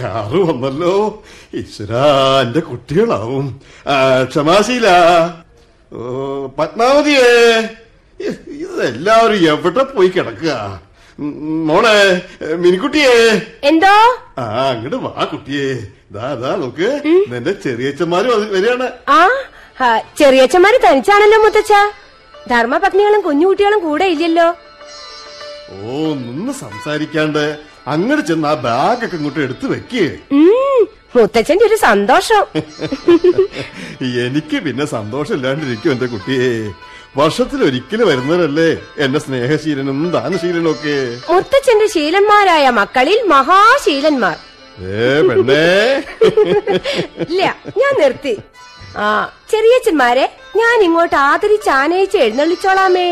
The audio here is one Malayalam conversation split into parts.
കാറ് വന്നല്ലോ ഈശ്വരാ എന്റെ കുട്ടികളാവും ആ, ക്ഷമാശീല ഓ പത്മാവതിയേ ഇ- ഇതെല്ലാവരും എവിടെ പോയി കിടക്കുക ഉം, മോളെ മിനിക്കുട്ടിയേ എന്തോ ആ അങ്ങോട്ട് വാ കുട്ടിയെ ദാ ദാ നോക്ക് നിന്റെ ചെറിയച്ചന്മാരും അത് വരികയാണ് ആ ആ, ചെറിയച്ഛന്മാര് തനിച്ചാണല്ലോ മുത്തച്ഛ ധർമ്മപത്നികളും കുഞ്ഞുകുട്ടികളും കൂടെ ഇല്ലല്ലോ ഓ നിന്ന് സംസാരിക്കാണ്ട് അങ്ങോട്ട് ചെന്ന് ആ ബാഗൊക്കെ ഇങ്ങോട്ട് എടുത്തു വെക്കേ ഉം, മുത്തച്ഛന്റെ ഒരു സന്തോഷം എനിക്ക് പിന്നെ സന്തോഷമില്ലാണ്ടിരിക്കും എന്റെ കുട്ടിയെ വർഷത്തിൽ ഒരിക്കലും വരുന്നവരല്ലേ എന്റെ സ്നേഹശീലനും ദാനശീലനും ഒക്കെ മുത്തച്ഛന്റെ ശീലന്മാരായ മക്കളിൽ മഹാശീലന്മാർ ഏ പെണ്ണേ ഇല്ല ഞാൻ നിർത്തി ആ ചെറിയച്ഛന്മാരെ ഞാൻ ഇങ്ങോട്ട് ആദരിച്ച് ആനയിച്ച് എഴുന്നള്ളിച്ചോളാമേ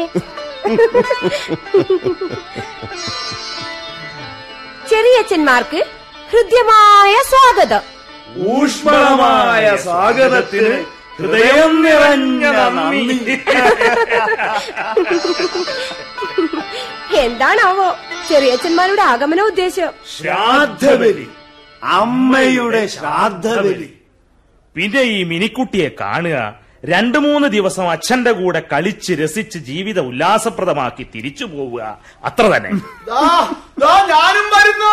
ചെറിയച്ഛന്മാർക്ക് ഹൃദ്യമായ സ്വാഗതം ഊഷ്മളമായ സ്വാഗതത്തിന് ഹൃദയം നിറഞ്ഞ നന്ദി എന്താണാവോ ചെറിയച്ഛന്മാരുടെ ആഗമന ഉദ്ദേശം ശ്രാദ്ധബലി അമ്മയുടെ ശ്രാദ്ധബലി പിന്നെ ഈ മിനിക്കുട്ടിയെ കാണുക രണ്ടു മൂന്ന് ദിവസം അച്ഛന്റെ കൂടെ കളിച്ച് രസിച്ച് ജീവിത ഉല്ലാസപ്രദമാക്കി തിരിച്ചു പോവുക അത്ര തന്നെ ഞാനും വരുന്നു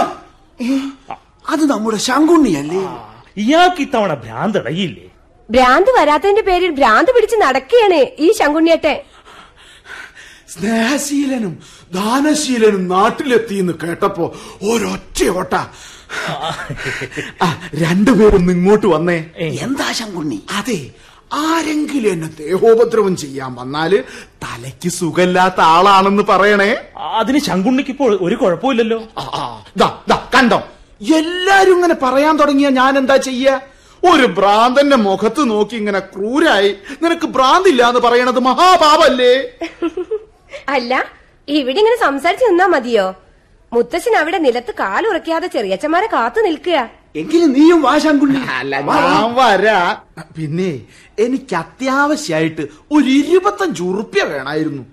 അത് നമ്മുടെ ശങ്കുണ്ണിയല്ലേ ഇയാൾക്ക് ഇത്തവണ ഭ്രാന്തടയില്ലേ ഭ്രാന്ത് വരാത്തതിന്റെ പേരിൽ ഭ്രാന്ത് പിടിച്ച് നടക്കുകയാണ് ഈ ശങ്കുണ്ണിയേട്ടെ സ്നേഹശീലനും ദാനശീലനും നാട്ടിലെത്തിയെന്ന് കേട്ടപ്പോ ഒരൊറ്റ ഓട്ട ആ, രണ്ടുപേരും ഇങ്ങോട്ട് വന്നേ എന്താ ശങ്കുണ്ണി അതെ ആരെങ്കിലും എന്നെ ദേഹോപദ്രവം ചെയ്യാൻ വന്നാല് തലയ്ക്ക് സുഖമില്ലാത്ത ആളാണെന്ന് പറയണേ അതിന് ശങ്കുണ്ണിക്ക് ഇപ്പോൾ ഒരു കുഴപ്പമില്ലല്ലോ ആ, ആ, ദാ, ദാ, കണ്ടോ എല്ലാരും ഇങ്ങനെ പറയാൻ തുടങ്ങിയ ഞാൻ എന്താ ചെയ്യ ഒരു ഭ്രാന്തന്റെ മുഖത്ത് നോക്കി ഇങ്ങനെ ക്രൂരായി നിനക്ക് ഭ്രാന്തില്ല എന്ന് പറയണത് മഹാപാപല്ലേ അല്ല ഇവിടെ ഇങ്ങനെ സംസാരിച്ച് നിന്നാ മതിയോ മുത്തച്ഛൻ അവിടെ നിലത്ത് കാലുറക്കാതെ ചെറിയച്ഛന്മാരെ കാത്തു നിൽക്കുക എങ്കിലും നീയും വാ ശങ്കുണ്ണി അല്ല ഞാൻ വരാ പിന്നെ എനിക്ക് അത്യാവശ്യമായിട്ട് ഒരു ഇരുപത്തഞ്ച് ഉറുപ്യ വേണമായിരുന്നു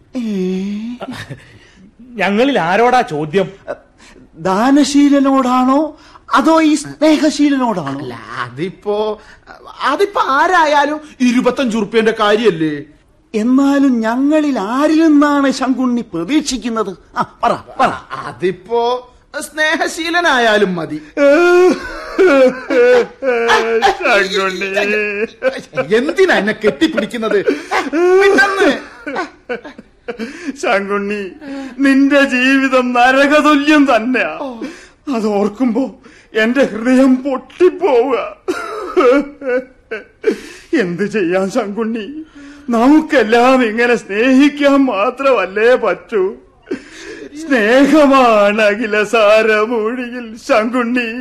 ഞങ്ങളിൽ ആരോടാ ചോദ്യം ദാനശീലനോടാണോ അതോ ഈ സ്നേഹശീലനോടാണോ അല്ല അതിപ്പോ അതിപ്പോ ആരായാലും ഇരുപത്തഞ്ച് ഉറുപ്യന്റെ കാര്യല്ലേ എന്നാലും ഞങ്ങളിൽ ആരിൽ നിന്നാണ് ശങ്കുണ്ണി പ്രതീക്ഷിക്കുന്നത് ആ, പറ പറ അതിപ്പോ സ്നേഹശീലനായാലും മതി എന്തിനാ എന്നെ കെട്ടിപ്പിടിക്കുന്നത് പെട്ടെന്ന്. ശങ്കുണ്ണി നിന്റെ ജീവിതം നരകതുല്യം തന്നെയാ അത് ഓർക്കുമ്പോ എന്റെ ഹൃദയം പൊട്ടിപ്പോവുക എന്ത് ചെയ്യാൻ ശങ്കുണ്ണി നമുക്കെല്ലാം ഇങ്ങനെ സ്നേഹിക്കാൻ മാത്രമല്ലേ പറ്റൂ സ്നേഹമാണ് അഖില സാരമൂഴിയിൽ ശങ്കുണ്ണി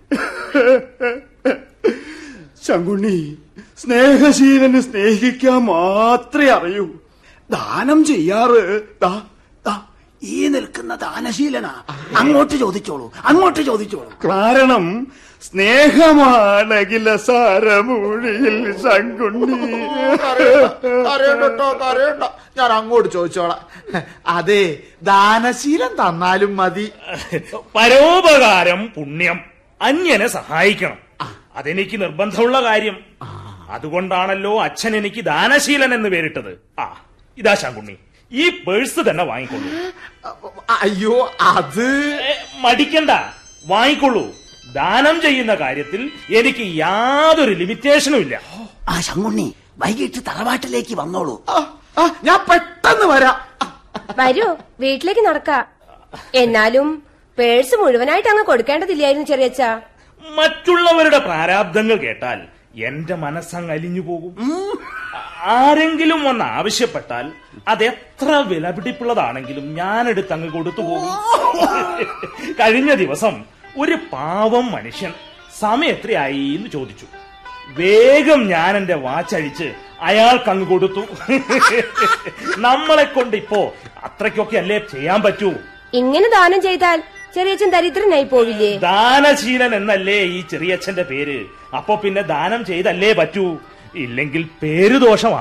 ശങ്കുണ്ണി സ്നേഹശീലന് സ്നേഹിക്കാൻ മാത്രമേ അറിയൂ ദാനം ചെയ്യാറ് ദാ, ദാ, ഈ നിൽക്കുന്ന ദാനശീലനാ അങ്ങോട്ട് ചോദിച്ചോളൂ അങ്ങോട്ട് ചോദിച്ചോളൂ കാരണം സ്നേഹമാണ് അഖില സാരമൂഴിയിൽ ശങ്കുണ്ണി കരയണ്ടോ കരയണ്ട ഞാൻ അങ്ങോട്ട് ചോദിച്ചോളാം അതെ ദാനശീലം തന്നാലും മതി പരോപകാരം പുണ്യം അന്യനെ സഹായിക്കണം അതെനിക്ക് നിർബന്ധമുള്ള കാര്യം അതുകൊണ്ടാണല്ലോ അച്ഛൻ എനിക്ക് ദാനശീലൻ എന്ന് പേരിട്ടത് ആ ഇതാ ശങ്കുണ്ണി ഈ പേഴ്സ് തന്നെ വാങ്ങിക്കൊള്ളൂ അയ്യോ അത് ഏ, മടിക്കണ്ട വാങ്ങിക്കൊള്ളൂ ദാനം ചെയ്യുന്ന കാര്യത്തിൽ എനിക്ക് യാതൊരു ലിമിറ്റേഷനും ഇല്ല ആ ശങ്കുണ്ണി വൈകിട്ട് തറവാട്ടിലേക്ക് വന്നോളൂ ആ, ആ, ഞാൻ പെട്ടെന്ന് വരാം വരൂ വീട്ടിലേക്ക് നടക്ക എന്നാലും പേഴ്സ് മുഴുവനായിട്ട് അങ്ങ് കൊടുക്കേണ്ടതില്ലായിരുന്നു ചെറിയച്ഛ മറ്റുള്ളവരുടെ പ്രാരാബ്ദങ്ങൾ കേട്ടാൽ എന്റെ മനസ്സങ്ങ് അലിഞ്ഞു പോകും ആരെങ്കിലും വന്ന് ആവശ്യപ്പെട്ടാൽ അതെത്ര വിലപിടിപ്പുള്ളതാണെങ്കിലും ഞാനെടുത്ത് അങ്ങ് കൊടുത്തു പോകും കഴിഞ്ഞ ദിവസം ഒരു പാവം മനുഷ്യൻ സമയം എത്രയായി എന്ന് ചോദിച്ചു വേഗം ഞാൻ എന്റെ വാച്ചഴിച്ച് അയാൾക്ക് അങ്ങ് കൊടുത്തു നമ്മളെ കൊണ്ട് ഇപ്പോ അത്രയ്ക്കൊക്കെ അല്ലേ ചെയ്യാൻ പറ്റൂ ഇങ്ങനെ ദാനം ചെയ്താൽ ചെറിയച്ഛൻ ദരിദ്രനായി പോവില്ലേ ദാനശീലൻ എന്നല്ലേ ഈ ചെറിയച്ഛന്റെ പേര് അപ്പൊ പിന്നെ ദാനം ചെയ്തല്ലേ പറ്റൂ ഇല്ലെങ്കിൽ പേരുദോഷം